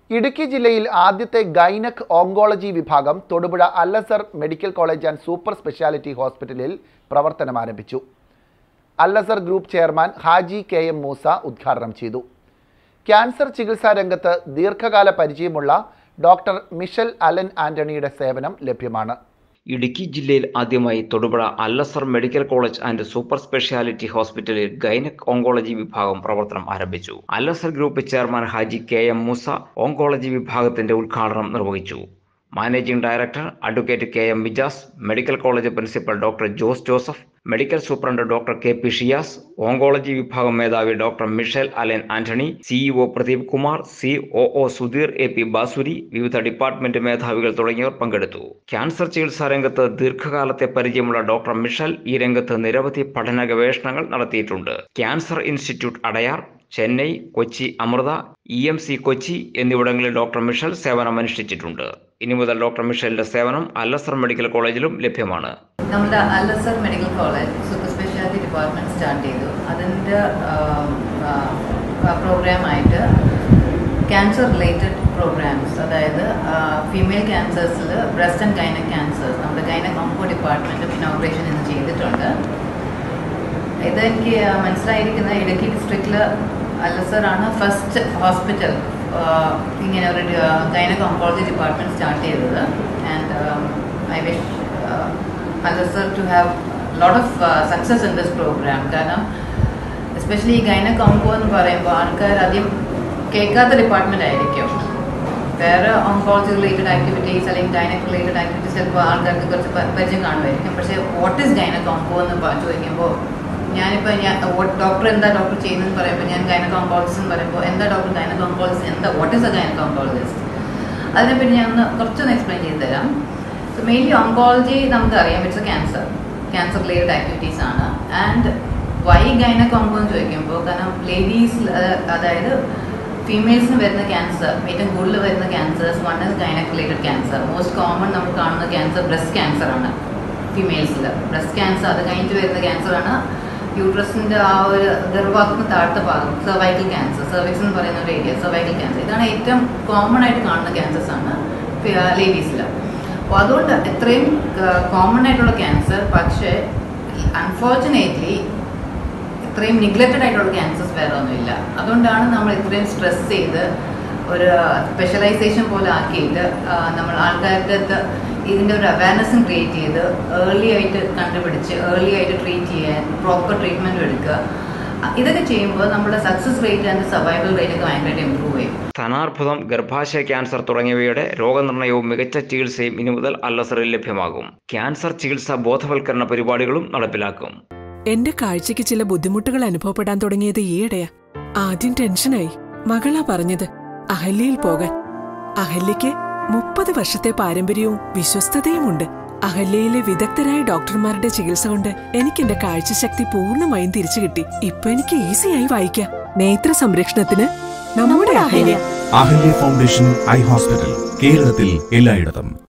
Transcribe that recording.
ഇടുക്കി ജില്ലയിൽ ആദ്യത്തെ gynaec oncology വിഭാഗം Thodupuzha Al Azhar medical college and super speciality ഹോസ്പിറ്റലിൽ പ്രവർത്തനം ആരംഭിച്ചു Al Azhar group chairman Haji K M Moosa ഉദ്ഘാടനം ചെയ്തു ക്യാൻസർ ചികിത്സാ രംഗത്ത് ദീർഘകാല പരിചയമുള്ള ഡോക്ടർ മിഷൽ അലൻ ആന്റണിയുടെ സേവനം ലഭ്യമാണ് ഇടുക്കി ജില്ലയിൽ ആദ്യമായി Thodupuzha Al Azhar medical college and super speciality ഹോസ്പിറ്റലിൽ ഗൈനക് ഓങ്കോളജി വിഭാഗം പ്രവർത്തനം ആരംഭിച്ചു Al Azhar group chairman Haji K M Moosa oncology വിഭാഗത്തിന്റെ ഉദ്ഘാടനം നിർവഹിച്ചു managing director advocate K M Vijas medical college principal doctor Jose Joseph medical superintendent doctor K P Shiyas oncology വിഭാഗം മേധാവി doctor Michel Allen Antony CEO Pradeep Kumar C O O Sudheer A P Basuri വിവിധ ഡിപ്പാർട്ട്മെന്റ് മേധാവികൾ തുടങ്ങിയവർ പങ്കെടുത്തു ക്യാൻസർ ചികിത്സാ രംഗത്ത് ദീർഘകാലത്തെ പരിചയമുള്ള ഡോക്ടർ മിഷൽ ഈ രംഗത്ത് നിരവധി പഠന ഗവേഷണങ്ങൾ നടത്തിയിട്ടുണ്ട് cancer institute Adyar Chennai Kochi Amrita E M C Kochi എന്നിവിടങ്ങളിൽ ഡോക്ടർ മിഷൽ സേവനം അനുഷ്ഠിച്ചിട്ടുണ്ട് ഇനി മുതൽ ഡോക്ടർ മിഷലിന്റെ സേവനം അല്ലസർ മെഡിക്കൽ കോളേജിലും ലഭ്യമാണ് നമ്മുടെ Al Azhar medical college super speciality department start ചെയ്തു അതിൻ്റെ പ്രോഗ്രാമായിട്ട് ക്യാൻസർ റിലേറ്റഡ് പ്രോഗ്രാംസ് അതായത് ഫീമെയിൽ ക്യാൻസേഴ്സിൽ ബ്രസ്റ്റ് ആൻഡ് ഗൈനക് ക്യാൻസേഴ്സ് നമ്മുടെ ഗൈനക് ഓങ്കോ ഡിപ്പാർട്ട്മെൻറ്റും ഇനോഗ്രേഷൻ ഇന്ന് ചെയ്തിട്ടുണ്ട് ഇത് എനിക്ക് മനസ്സിലായിരിക്കുന്ന ഇടുക്കി ഡിസ്ട്രിക്റ്റിൽ അല്ലസറാണ് ഫസ്റ്റ് ഹോസ്പിറ്റൽ ഇങ്ങനെ ഒരു ഗൈനക് ഓങ്കോളജി ഡിപ്പാർട്ട്മെൻറ്റ് സ്റ്റാർട്ട് ചെയ്തത് and I wish Al Azhar to have lot of success in this program കാരണം എസ്പെഷ്യലി ഈ ഗൈനക് ഓങ്കോ എന്ന് പറയുമ്പോൾ ആൾക്കാർ ആദ്യം കേൾക്കാത്ത ഡിപ്പാർട്ട്മെൻ്റ് ആയിരിക്കും വേറെ ഓങ്കോളജി റിലേറ്റഡ് ആക്ടിവിറ്റീസ് അല്ലെങ്കിൽ ഗൈനക് റിലേറ്റഡ് ആക്ടിവിറ്റീസ് ചിലപ്പോൾ ആൾക്കാർക്ക് കുറച്ച് പരിചയം കാണുമായിരിക്കും പക്ഷേ വാട്ട് ഈസ് ഗൈനക് ഓങ്കോ എന്ന് ചോദിക്കുമ്പോൾ ഞാനിപ്പോൾ ഞാൻ ഡോക്ടർ എന്താ ഡോക്ടർ ചെയ്യുന്നതെന്ന് പറയുമ്പോൾ ഞാൻ ഗൈനക് ഓങ്കോളജിസ്റ്റ് എന്ന് പറയുമ്പോൾ എന്താ ഡോക്ടർ ഗൈനക് ഓങ്കോളജിസ്റ്റ് എന്താ what is a gynaec oncologist അതിനെപ്പറ്റി ഞാൻ ഒന്ന് കുറച്ചൊന്ന് എക്സ്പ്ലെയിൻ ചെയ്ത് തരാം സോ മെയിൻലി ഓങ്കോളജി നമുക്കറിയാം it's a cancer cancer related activities ആണ് ആൻഡ് വൈ ഗൈനക് ഓങ്കോ എന്ന് ചോദിക്കുമ്പോൾ കാരണം ലേഡീസ് അതായത് ഫീമെയിൽസിന് വരുന്ന ക്യാൻസർ ഏറ്റവും കൂടുതൽ വരുന്ന cancers one is gynaec related cancer most common നമ്മൾ കാണുന്ന ക്യാൻസർ ബ്രസ്റ്റ് ക്യാൻസർ ആണ് ഫീമെയിൽസിൽ ബ്രസ്റ്റ് ക്യാൻസർ അത് കഴിഞ്ഞിട്ട് വരുന്ന ക്യാൻസർ ആണ് യൂട്രസിൻ്റെ ആ ഒരു ഗർഭാത്തിന് താഴത്തെ ഭാഗം സെർവൈക്കൽ ക്യാൻസർ സെർവിക്സ് എന്ന് പറയുന്ന ഒരു ഏരിയ സെർവൈക്കൽ ക്യാൻസർ ഇതാണ് ഏറ്റവും കോമൺ ആയിട്ട് കാണുന്ന ക്യാൻസേഴ്സ് ആണ് ലേഡീസിൽ അപ്പോൾ അതുകൊണ്ട് എത്രയും കോമൺ ആയിട്ടുള്ള ക്യാൻസർ പക്ഷേ അൺഫോർച്ചുനേറ്റ്ലി ഇത്രയും നിഗ്ലക്റ്റഡ് ആയിട്ടുള്ള ക്യാൻസേഴ്സ് വേറെ ഒന്നുമില്ല അതുകൊണ്ടാണ് നമ്മൾ ഇത്രയും സ്ട്രെസ് ചെയ്ത് ഒരു സ്പെഷ്യലൈസേഷൻ പോലെ ആക്കിയിട്ട് നമ്മൾ ആൾക്കാരുടെ അടുത്ത് ഇതിൻ്റെ ഒരു അവയർനെസ്സും ക്രിയേറ്റ് ചെയ്ത് ഏർലി ആയിട്ട് കണ്ടുപിടിച്ച് ഏർലി ആയിട്ട് ട്രീറ്റ് ചെയ്യാൻ പ്രോപ്പർ ട്രീറ്റ്മെൻറ്റും എടുക്കുക ഇതൊക്കെ ചെയ്യുമ്പോൾ നമ്മുടെ success rate and survival rate ഒക്കെ ഭയങ്കരമായിട്ട് ഇമ്പ്രൂവ് ചെയ്യും സ്ഥാനാർബുദം ഗർഭാശയ ക്യാൻസർ തുടങ്ങിയവയുടെ രോഗനിർണയവും മികച്ച ചികിത്സയും ഇനി മുതൽ അല്ലസറിൽ ലഭ്യമാകും ക്യാൻസർ ചികിത്സാ ബോധവൽക്കരണ പരിപാടികളും നടപ്പിലാക്കും എന്റെ കാഴ്ചയ്ക്ക് ചില ബുദ്ധിമുട്ടുകൾ അനുഭവപ്പെടാൻ തുടങ്ങിയത് ഈയിടെയാ ആദ്യം ടെൻഷനായി മകളാ പറഞ്ഞത് അഹല്യയിൽ പോകാൻ അഹല്യയ്ക്ക് മുപ്പത് വർഷത്തെ പാരമ്പര്യവും വിശ്വസ്തതയുമുണ്ട് അഹല്യയിലെ വിദഗ്ധരായ ഡോക്ടർമാരുടെ ചികിത്സ കൊണ്ട് എനിക്ക് എന്റെ കാഴ്ചശക്തി പൂർണ്ണമായും തിരിച്ചു കിട്ടി ഇപ്പൊ എനിക്ക് ഈസിയായി വായിക്കാം നേത്ര സംരക്ഷണത്തിന് നമ്മുടെ Ahalya Ahalya foundation eye hospital കേരളത്തിൽ എല്ലായിടത്തും